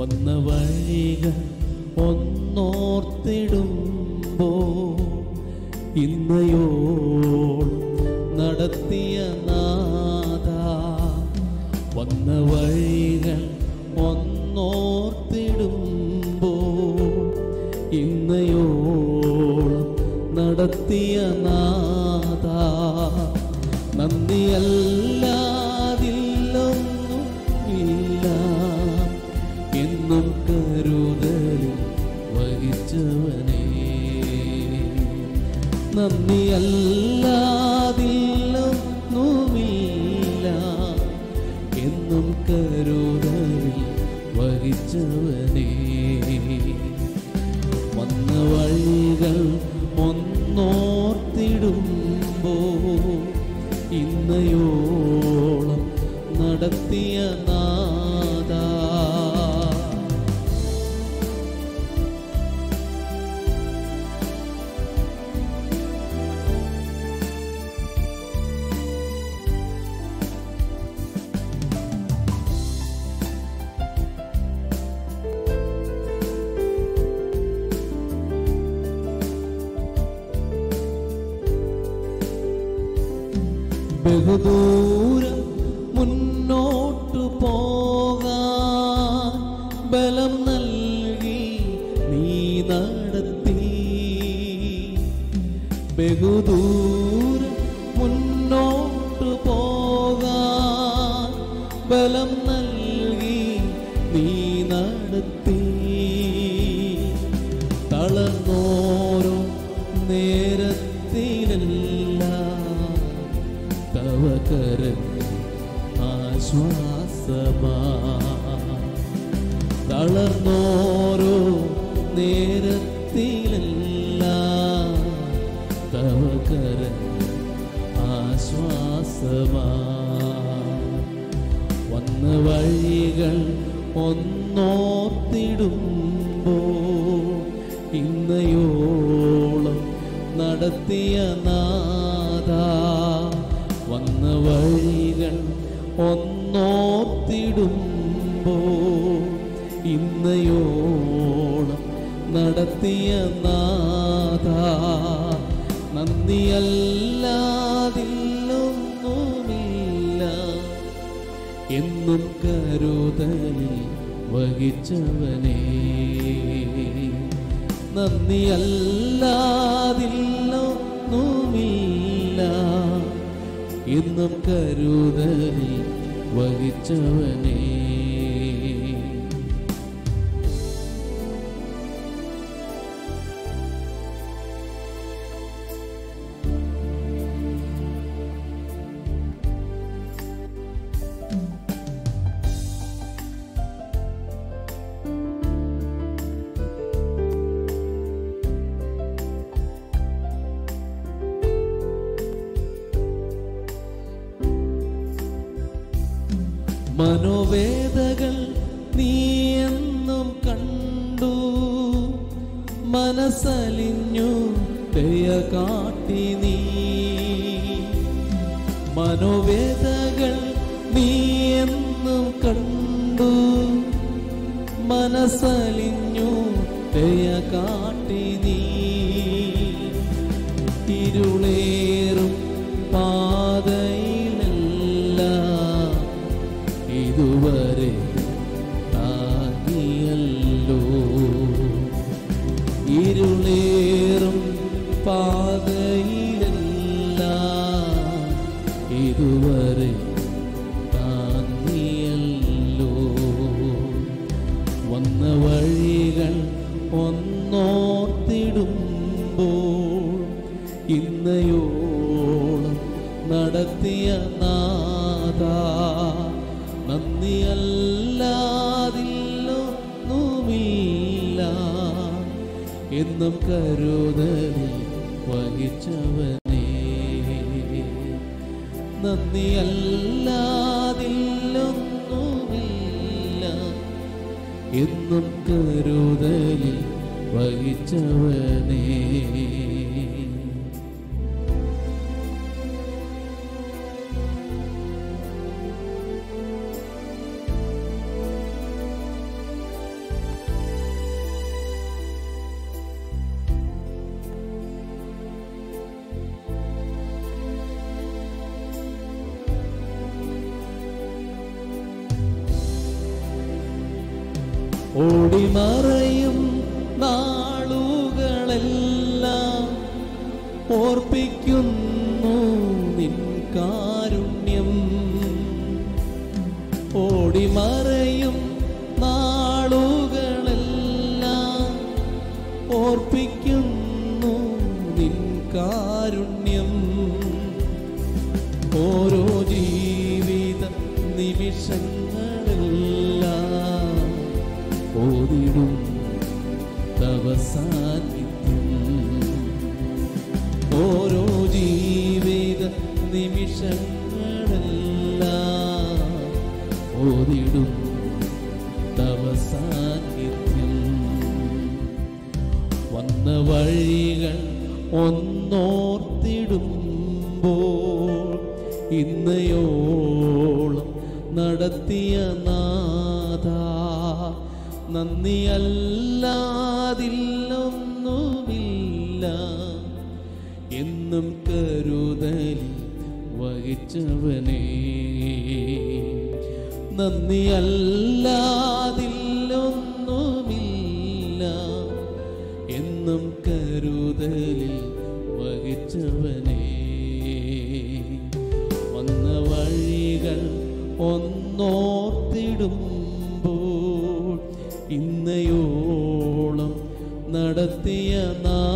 വന്ന വഴികൾ ഒന്നോർത്തിടുമ്പോ ഇന്നയോൾ നടത്തിയ നാഥ വന്ന വഴികൾ ഒന്നോർത്തിടുമ്പോ ഇന്നയോളം നടത്തിയ നാഥ നന്ദിയല്ലാതില്ലൊന്നും ഇല്ല എന്നും കരുതലിൽ വഹിച്ചവനേ നന്ദിയല്ലാതില്ലൊന്നുമില്ല എന്നും കരുതലിൽ വഹിച്ചവനേ വന്ന വഴികൾ ഒന്നോർത്തിടുമ്പോ ഇന്നയോളം നടത്തിയ നാദ ബഹുദൂരം മുന്നോട്ടു പോകാൻ ബലം നൽകി നീ നടത്തി ബഹുദൂരം മുന്നോട്ടു പോകാൻ ബലം നൽകി നീ നടത്തി തളർന്നോരോ നേരത്തിലെല്ലാം തവകരൻ ആശ്വാസമാ തളർന്നോരോ നേരത്തിലെല്ലാം തവകരൻ ആശ്വാസമാ വന്ന വഴികൾ ഒന്നോർത്തിടുമ്പോ ഇന്നയോളം നടത്തിയ നാഥ വന്ന വഴികൾ ഒന്നോർത്തിടുമ്പോ ഇന്നയോളം നടത്തിയ നാഥ നന്ദിയല്ലാതില്ലൊന്നുമില്ല എന്നും കരുതലിൽ വഹിച്ചവനേ നന്ദിയല്ലാതില്ലൊന്നുമില്ല എന്നും കരുതലിൽ വഹിച്ചവനേ മനോവേദകൾ നീ എന്നും കണ്ടു മനസ്സലിഞ്ഞു ദയ കാട്ടി നീ മനോവേദകൾ നീ എന്നും കണ്ടു മനസ്സലിഞ്ഞു ദയ കാട്ടി നീ ഇരുളേറും പാതയിലെല്ലാം ഇതുവരെ താങ്ങിയല്ലോ ഇരുളേറും പാതയിലെല്ലാം ഇതുവരെ താങ്ങിയല്ലോ വന്ന വഴികൾ ഒന്നോർത്തിടുമ്പോൾ ഇന്നയോളം നടത്തിയ നാഥ നന്ദിയല്ലാതില്ലൊന്നുമില്ല എന്നും കരുതലിൽ വഹിച്ചവനേ നന്ദിയല്ലാതില്ലൊന്നുമില്ല എന്നും കരുതലിൽ വഹിച്ചവനേ ഓടിമറയും നാളുകളെല്ലാം ഓർപ്പിക്കുന്നു നിൻ കാരുണ്യം ഓടിമറയും നാളുകളെല്ലാം ഓർപ്പിക്കുന്നു നിൻ കാരുണ്യം ഓരോ ജീവിത നിമിഷങ്ങളെല്ലാം ഓതിടും തവ സാന്നിധ്യം ഓരോ ജീവിത നിമിഷങ്ങളെല്ലാം ഓതിടും തവ സാന്നിധ്യം വന്ന വഴികൾ ഒന്നോർത്തിടുമ്പോൾ ഇന്നയോളം നടത്തിയ നാഥ നന്ദിയല്ലാതില്ലൊന്നുമില്ല എന്നും കരുതൽ വഹിച്ചവനേ നന്ദിയല്ലാതില്ലൊന്നുമില്ല എന്നും കരുതലിൽ വഹിച്ചവനേ വന്ന വഴികൾ ഒന്നോർത്തിടുമ്പോൾ ഇന്നയോളം നടത്തിയ നാ